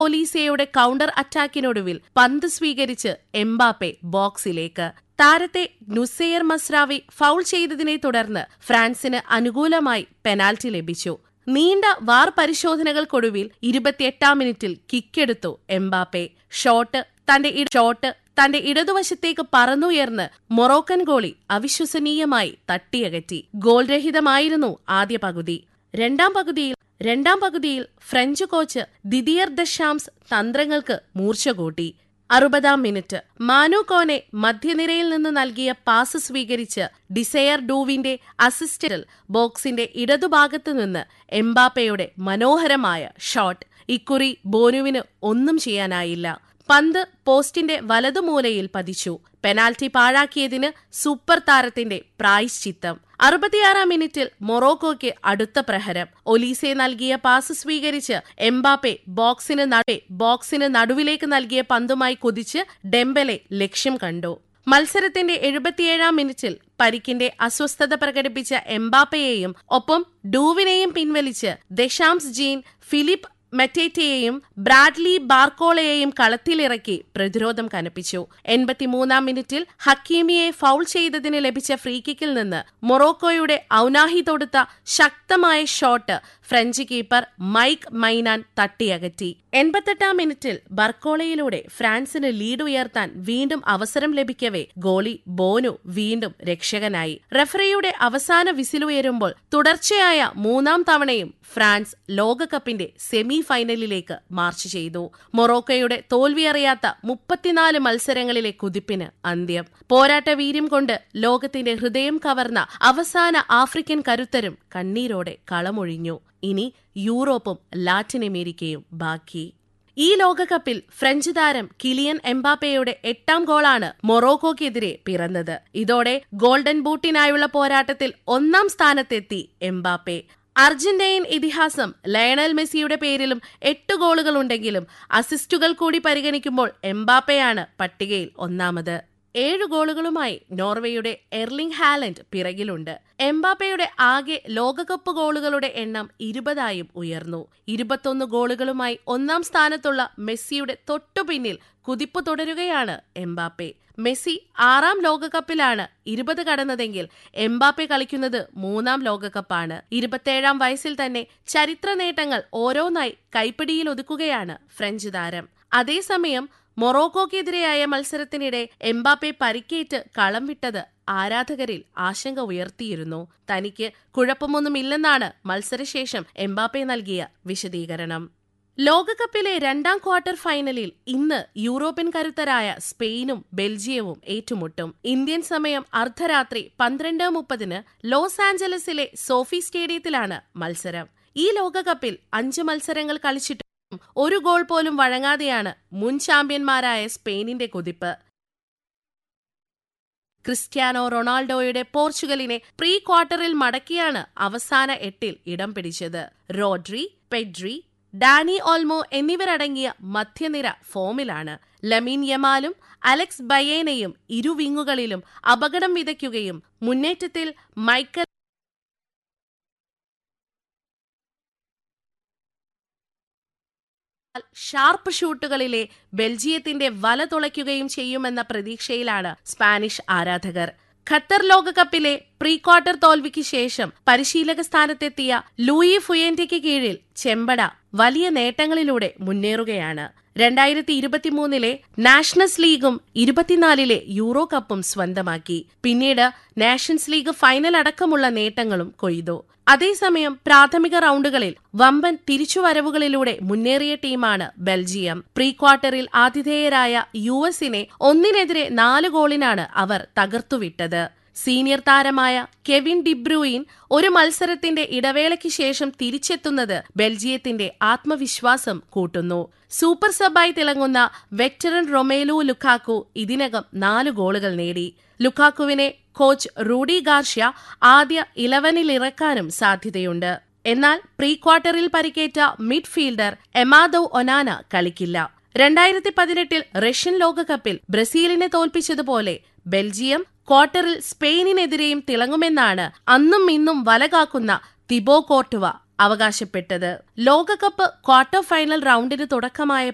ഒലീസയുടെ counter അറ്റാക്കിനൊടുവിൽ പന്ത് സ്വീകരിച്ച് Mbappe ബോക്സിലേക്ക് താരത്തെ നുസെയർ മസ്രാവി ഫൗൾ ചെയ്തതിനെ തുടർന്ന് ഫ്രാൻസിന് അനുകൂലമായി പെനാൽറ്റി ലഭിച്ചു നീണ്ട വാർ പരിശോധനകൾക്കൊടുവിൽ ഇരുപത്തിയെട്ടാം മിനിറ്റിൽ കിക്കെടുത്തു എംബാപ്പെ ഷോട്ട് തന്റെ ഇട- ഷോട്ട് തന്റെ ഇടതുവശത്തേക്ക് പറന്നുയർന്ന് മൊറോക്കൻ ഗോളി അവിശ്വസനീയമായി തട്ടിയകറ്റി ഗോൾ രഹിതമായിരുന്നു ആദ്യ പകുതി രണ്ടാം പകുതിയിൽ രണ്ടാം പകുതിയിൽ ഫ്രഞ്ച് കോച്ച് ദിദിയർ ദശാംസ് തന്ത്രങ്ങൾക്ക് മൂർച്ച കൂട്ടി അറുപതാം മിനിറ്റ് മാനു കോനെ മധ്യനിരയിൽ നിന്ന് നൽകിയ പാസ് സ്വീകരിച്ച് ഡിസയർ ഡൂവിന്റെ അസിസ്റ്റന്റിൽ ബോക്സിന്റെ ഇടതുഭാഗത്തു നിന്ന് എംബാപ്പയുടെ മനോഹരമായ ഷോട്ട് ഇക്കുറി ബോനുവിന് ഒന്നും ചെയ്യാനായില്ല പന്ത് പോസ്റ്റിന്റെ വലതുമൂലയിൽ പതിച്ചു പെനാൽറ്റി പാഴാക്കിയതിന് സൂപ്പർ താരത്തിന്റെ പ്രായശ്ചിത്തം അറുപത്തിയാറാം മിനിറ്റിൽ മൊറോക്കോയ്ക്ക് അടുത്ത പ്രഹരം ഒലീസെ നൽകിയ പാസ് സ്വീകരിച്ച് എംബാപ്പെ ബോക്സിന് നടേ ബോക്സിന് നടുവിലേക്ക് നൽകിയ പന്തുമായി കുതിച്ച് ഡെംബലെ ലക്ഷ്യം കണ്ടു മത്സരത്തിന്റെ എഴുപത്തിയേഴാം മിനിറ്റിൽ പരിക്കിന്റെ അസ്വസ്ഥത പ്രകടിപ്പിച്ച എംബാപ്പയെയും ഒപ്പം ഡൂവിനെയും പിൻവലിച്ച് ദശാംസ് ജീൻ ഫിലിപ്പ് മെറ്റേറ്റയെയും ബ്രാഡ്ലി ബാർക്കോളയെയും കളത്തിലിറക്കി പ്രതിരോധം കനപ്പിച്ചു എൺപത്തിമൂന്നാം മിനിറ്റിൽ ഹക്കീമിയെ ഫൗൾ ചെയ്തതിന് ലഭിച്ച ഫ്രീകിക്കിൽ നിന്ന് മൊറോക്കോയുടെ ഔനാഹി തൊടുത്ത ശക്തമായ ഷോട്ട് ഫ്രഞ്ച് കീപ്പർ മൈക്ക് മൈനാൻ തട്ടിയകറ്റി എൺപത്തെട്ടാം മിനിറ്റിൽ ബർക്കോളയിലൂടെ ഫ്രാൻസിന് ലീഡ് ഉയർത്താൻ വീണ്ടും അവസരം ലഭിക്കവേ ഗോളി ബോനു വീണ്ടും രക്ഷകനായി റഫറിയുടെ അവസാന വിസിലുയരുമ്പോൾ തുടർച്ചയായ മൂന്നാം തവണയും ഫ്രാൻസ് ലോകകപ്പിന്റെ സെമി ഫൈനലിലേക്ക് മാർച്ച് ചെയ്തു മൊറോക്കോയുടെ തോൽവിയറിയാത്ത മുപ്പത്തിനാല് മത്സരങ്ങളിലെ കുതിപ്പിന് അന്ത്യം പോരാട്ട വീര്യം കൊണ്ട് ലോകത്തിന്റെ ഹൃദയം കവർന്ന അവസാന ആഫ്രിക്കൻ കരുത്തരും കണ്ണീരോടെ കളമൊഴിഞ്ഞു ഇനി യൂറോപ്പും ലാറ്റിൻ അമേരിക്കയും ബാക്കി ഈ ലോകകപ്പിൽ ഫ്രഞ്ച് താരം കിലിയൻ എംബാപ്പയുടെ എട്ടാം ഗോളാണ് മൊറോക്കോക്കെതിരെ പിറന്നത് ഇതോടെ ഗോൾഡൻ ബൂട്ടിനായുള്ള പോരാട്ടത്തിൽ ഒന്നാം സ്ഥാനത്തെത്തി എംബാപ്പെ അർജന്റൈൻ ഇതിഹാസം ലയണൽ മെസ്സിയുടെ പേരിലും എട്ട് ഗോളുകളുണ്ടെങ്കിലും അസിസ്റ്റുകൾ കൂടി പരിഗണിക്കുമ്പോൾ എംബാപ്പയാണ് പട്ടികയിൽ ഒന്നാമത് ഏഴ് ഗോളുകളുമായി നോർവേയുടെ എർലിംഗ് ഹാലൻഡ് പിറകിലുണ്ട് എംബാപ്പയുടെ ആകെ ലോകകപ്പ് ഗോളുകളുടെ എണ്ണം ഇരുപതായും ഉയർന്നു ഇരുപത്തൊന്ന് ഗോളുകളുമായി ഒന്നാം സ്ഥാനത്തുള്ള മെസ്സിയുടെ തൊട്ടുപിന്നിൽ കുതിപ്പ് തുടരുകയാണ് എംബാപ്പെ മെസ്സി ആറാം ലോകകപ്പിലാണ് ഇരുപത് കടന്നതെങ്കിൽ എംബാപ്പെ കളിക്കുന്നത് മൂന്നാം ലോകകപ്പാണ് ഇരുപത്തേഴാം വയസ്സിൽ തന്നെ ചരിത്ര നേട്ടങ്ങൾ ഓരോന്നായി കൈപ്പിടിയിൽ ഒതുക്കുകയാണ് ഫ്രഞ്ച് താരം അതേസമയം മൊറോക്കോക്കെതിരെയായ മത്സരത്തിനിടെ എംബാപ്പെ പരിക്കേറ്റ് കളം വിട്ടത് ആരാധകരിൽ ആശങ്ക ഉയർത്തിയിരുന്നു തനിക്ക് കുഴപ്പമൊന്നുമില്ലെന്നാണ് മത്സരശേഷം എംബാപ്പെ നൽകിയ വിശദീകരണം ലോകകപ്പിലെ രണ്ടാം ക്വാർട്ടർ ഫൈനലിൽ ഇന്ന് യൂറോപ്യൻ കരുത്തരായ സ്പെയിനും ബെൽജിയവും ഏറ്റുമുട്ടും ഇന്ത്യൻ സമയം അർദ്ധരാത്രി പന്ത്രണ്ട് മുപ്പതിന് ലോസ് ആഞ്ചലസിലെ സോഫി സ്റ്റേഡിയത്തിലാണ് മത്സരം ഈ ലോകകപ്പിൽ അഞ്ച് മത്സരങ്ങൾ കളിച്ചിട്ടും ഒരു ഗോൾ പോലും വഴങ്ങാതെയാണ് മുൻ ചാമ്പ്യന്മാരായ സ്പെയിനിന്റെ കുതിപ്പ് ക്രിസ്ത്യാനോ റൊണാൾഡോയുടെ പോർച്ചുഗലിനെ പ്രീ ക്വാർട്ടറിൽ മടക്കിയാണ് അവസാന എട്ടിൽ ഇടം പിടിച്ചത് റോഡ്രി പെഡ്രി ഡാനി ഓൾമോ എന്നിവരടങ്ങിയ മധ്യനിര ഫോമിലാണ് ലമീൻ യമാലും അലക്സ് ബയേനയും ഇരു വിങ്ങുകളിലും അപകടം വിതയ്ക്കുകയും മുന്നേറ്റത്തിൽ മൈക്കൽ ഷാർപ്പ് ഷൂട്ടുകളിലെ ബെൽജിയത്തിന്റെ വല തുളയ്ക്കുകയും ചെയ്യുമെന്ന പ്രതീക്ഷയിലാണ് സ്പാനിഷ് ആരാധകർ ഖത്തർ ലോകകപ്പിലെ പ്രീ ക്വാർട്ടർ തോൽവിക്ക് ശേഷം പരിശീലക സ്ഥാനത്തെത്തിയ ലൂയി ഫുയന്റയ്ക്ക് കീഴിൽ ചെമ്പട വലിയ നേട്ടങ്ങളിലൂടെ മുന്നേറുകയാണ് രണ്ടായിരത്തി ഇരുപത്തിമൂന്നിലെ നാഷണൽസ് ലീഗും ഇരുപത്തിനാലിലെ യൂറോ കപ്പും സ്വന്തമാക്കി പിന്നീട് നാഷൻസ് ലീഗ് ഫൈനൽ അടക്കമുള്ള നേട്ടങ്ങളും കൊയ്തു അതേസമയം പ്രാഥമിക റൗണ്ടുകളിൽ വമ്പൻ തിരിച്ചുവരവുകളിലൂടെ മുന്നേറിയ ടീമാണ് ബെൽജിയം പ്രീ ക്വാർട്ടറിൽ ആതിഥേയരായ യു എസിനെ ഒന്നിനെതിരെ നാല് ഗോളിനാണ് അവർ തകർത്തുവിട്ടത് സീനിയർ താരമായ കെവിൻ ഡിബ്രൂയിൻ ഒരു മത്സരത്തിന്റെ ഇടവേളയ്ക്ക് ശേഷം തിരിച്ചെത്തുന്നത് ബെൽജിയത്തിന്റെ ആത്മവിശ്വാസം കൂട്ടുന്നു സൂപ്പർ സബായി തിളങ്ങുന്ന വെറ്ററൻ റൊമേലു ലുക്കാക്കു ഇതിനകം നാല് ഗോളുകൾ നേടി ലുക്കാക്കുവിനെ കോച്ച് റൂഡി ഗാർഷ്യ ആദ്യ ഇലവനിൽ ഇറക്കാനും സാധ്യതയുണ്ട് എന്നാൽ പ്രീ ക്വാർട്ടറിൽ പരിക്കേറ്റ മിഡ്ഫീൽഡർ എമാദോ ഒനാന കളിക്കില്ല രണ്ടായിരത്തി പതിനെട്ടിൽ റഷ്യൻ ലോകകപ്പിൽ ബ്രസീലിനെ തോൽപ്പിച്ചതുപോലെ ബെൽജിയം ക്വാർട്ടറിൽ സ്പെയിനിനെതിരെയും തിളങ്ങുമെന്നാണ് അന്നും ഇന്നും വലകാക്കുന്ന തിബോ കോർട്ടുവ അവകാശപ്പെട്ടത് ലോകകപ്പ് ക്വാർട്ടർ ഫൈനൽ റൗണ്ടിന് തുടക്കമായ